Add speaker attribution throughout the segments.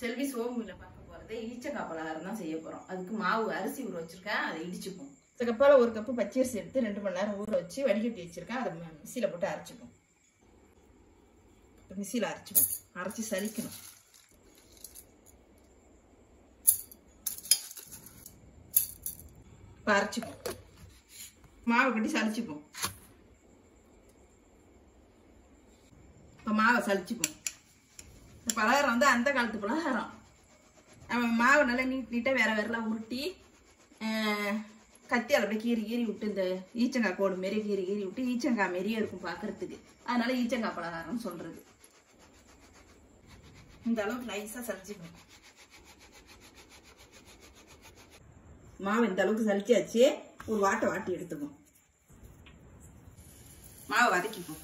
Speaker 1: செல்வி சோம்புல பார்க்க போறது ஈச்சக்காய் பலகாரம் தான் செய்ய போறோம் அதுக்கு மாவு அரிசி ஊற வச்சிருக்கேன் அதை இடிச்சுப்போம் இந்த கப்பால ஒரு கப்பு பச்சரிசி எடுத்து ரெண்டு மணி நேரம் ஊற வச்சு வடிகட்டி வச்சிருக்கேன் அதை ம- மிக்சியில போட்டு அரைச்சிப்போம் இப்ப மிக்சியில அரைச்சிப்போம் அரைச்சி சலிக்கணும் இப்ப அரைச்சிப்போம் மாவை கட்டி சலிச்சுப்போம் இப்போ மாவை சலிச்சுப்போம் இந்த பலகாரம் வந்து அந்த காலத்து பலகாரம் நம்ம மாவை நல்லா நீட் நீட்டாக வேற வேறலாம் உருட்டி அஹ், கத்தியால் அப்படியே கீறி கீறி விட்டு இந்த ஈச்சங்காய் கோடு மாரி கீறி கீறி விட்டு ஈச்சங்காய் மாரியே இருக்கும் பார்க்கறதுக்கு அதனால ஈச்சங்காய் பலகாரம்னு சொல்றது இந்த அளவுக்கு நைஸாக சலிச்சுக்கணும் மாவு இந்த அளவுக்கு சலிச்சாச்சு ஒரு வாட்டை வாட்டி எடுத்துக்கும் மாவை வதக்கிப்போம்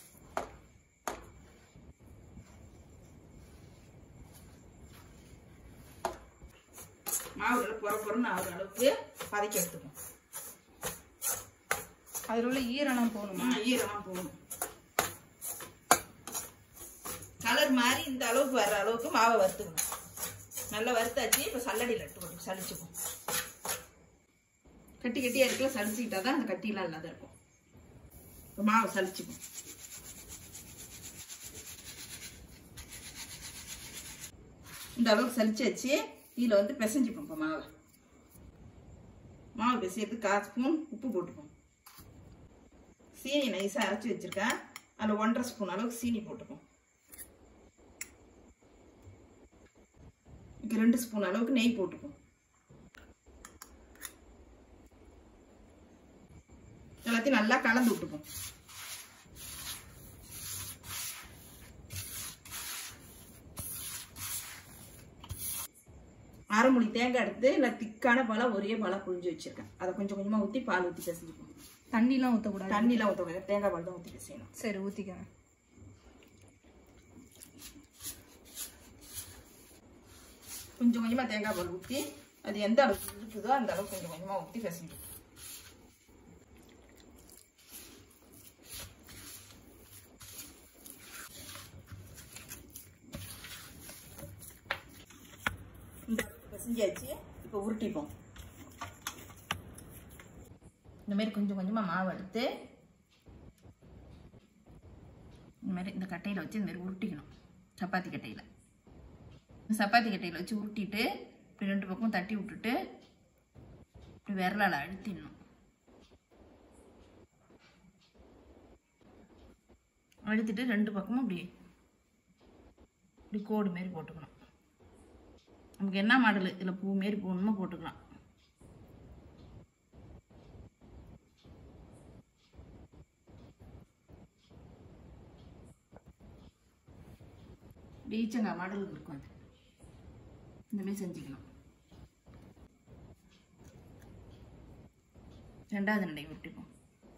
Speaker 1: மாவு நல்லா பொற பொறன்னு ஆகுற அளவுக்கு வதக்கி எடுத்துக்கும்
Speaker 2: அதில் உள்ள ஈரணம் போகணுமா
Speaker 1: ஈரமாக போகணும் கலர் மாதிரி இந்த அளவுக்கு வர்ற அளவுக்கு மாவை வறுத்துக்கணும் நல்லா வறுத்தாச்சு இப்போ சல்லடியில் இட்டு போட்டு சலிச்சுக்கும் கட்டி கட்டியாக இருக்குல்ல சலிச்சுக்கிட்டா தான் அந்த கட்டிலாம் இல்லாத இருக்கும் இப்போ மாவை சலிச்சுக்கும் இந்த அளவுக்கு சலிச்சாச்சு இதில் வந்து பிசைஞ்சுப்போம் இப்போ மாவை மாவு பிசையறதுக்கு கால் ஸ்பூன் உப்பு போட்டுப்போம் சீனி நைஸாக அரைச்சி வச்சிருக்கேன் அதில் ஒன்றரை ஸ்பூன் அளவுக்கு சீனி போட்டுப்போம் இதுக்கு ரெண்டு ஸ்பூன் அளவுக்கு நெய் போட்டுப்போம் எல்லாத்தையும் நல்லா கலந்து விட்டுப்போம் அரை முடி தேங்காய் எடுத்து இல்லை திக்கான பழம் ஒரே பழம் புழிஞ்சு வச்சிருக்கேன் அதை கொஞ்சம் கொஞ்சமாக ஊற்றி பால் ஊற்றி பிசைஞ்சுப்போம்
Speaker 2: தண்ணிலாம் ஊற்றக்கூடாது
Speaker 1: தண்ணிலாம் ஊற்றக்கூடாது தேங்காய் பால் தான் ஊற்றி பிசையணும்
Speaker 2: சரி ஊற்றிக்கிறேன்
Speaker 1: கொஞ்சம் கொஞ்சமாக தேங்காய் பால் ஊற்றி அது எந்த அளவுக்கு இருக்குதோ அந்த அளவுக்கு கொஞ்சம் கொஞ்சமாக ஊற்றி பிசைஞ்சுப்போம் இந்த அளவுக்கு பிசைஞ்சாச்சு இப்போ உருட்டிப்போம் இந்த மாதிரி கொஞ்சம் கொஞ்சமாக மாவு எடுத்து இந்த மாதிரி இந்த கட்டையில் வச்சு இந்த மாதிரி உருட்டிக்கணும் சப்பாத்தி கட்டையில் சப்பாத்தி கட்டையில் வச்சு உருட்டிட்டு இப்படி ரெண்டு பக்கம் தட்டி விட்டுட்டு இப்படி விரலால் அழுத்திடணும் அழுத்திட்டு ரெண்டு பக்கமும் இப்படி இப்படி கோடு மாரி போட்டுக்கணும் நமக்கு என்ன மாடல் இதில் பூ மாரி போடணுமோ போட்டுக்கலாம் ஈச்சங்காய் மாடலுக்கு இருக்கும் அது இந்த மாதிரி செஞ்சுக்கணும் ரெண்டாவது நடை விட்டுப்போம்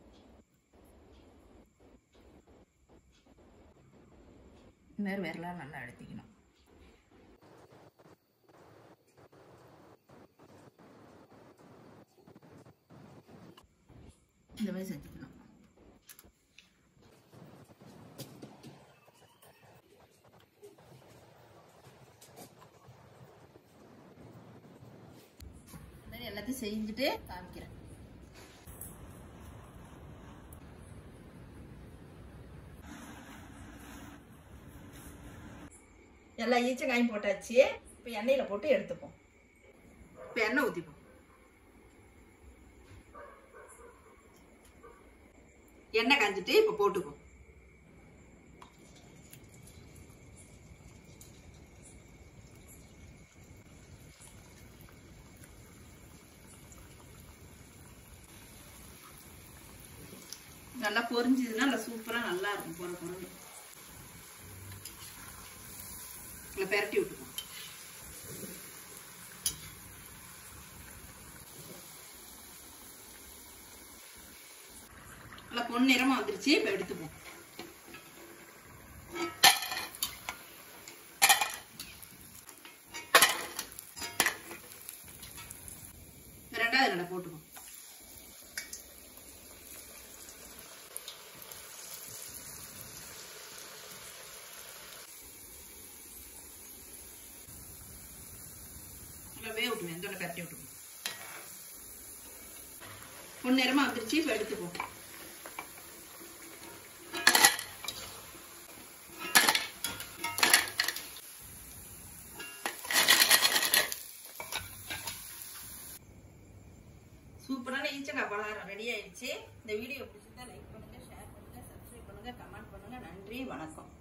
Speaker 1: இந்த மாதிரி விரலாம் நல்லா அழுத்திக்கணும் இந்த மாதிரி செஞ்சுக்கணும் இந்த மாதிரி எல்லாத்தையும் செஞ்சுட்டு காமிக்கிறேன் எல்லா ஈச்சங்காயும் போட்டாச்சு இப்போ எண்ணெயில் போட்டு எடுத்துப்போம் இப்போ எண்ணெய் ஊற்றிப்போம் எண்ணெய் காஞ்சிட்டு இப்போ போட்டுப்போம் நல்லா பொரிஞ்சதுன்னா நல்லா சூப்பரா நல்லா இருக்கும் பொற பொருள் நல்லா பெரட்டி விட்டுக்கணும் நல்லா பொன்னிறமா வந்துருச்சு இப்ப எடுத்துப்போம் இந்த ரெண்டாவது நல்லா போட்டுப்போம் விட்டுமே இந்த பரட்டி விட்டுமே பொன் நேரமா வந்துருச்சு இப்போ எடுத்துப்போம் சூப்பரான ஈச்சக்காய் பலகாரம் ரெடி ஆயிடுச்சு இந்த வீடியோ பிடிச்சிருந்தா லைக் பண்ணுங்க ஷேர் பண்ணுங்க சப்ஸ்கிரைப் பண்ணுங்க கமெண்ட் பண்ணுங்க நன்றி வணக்கம்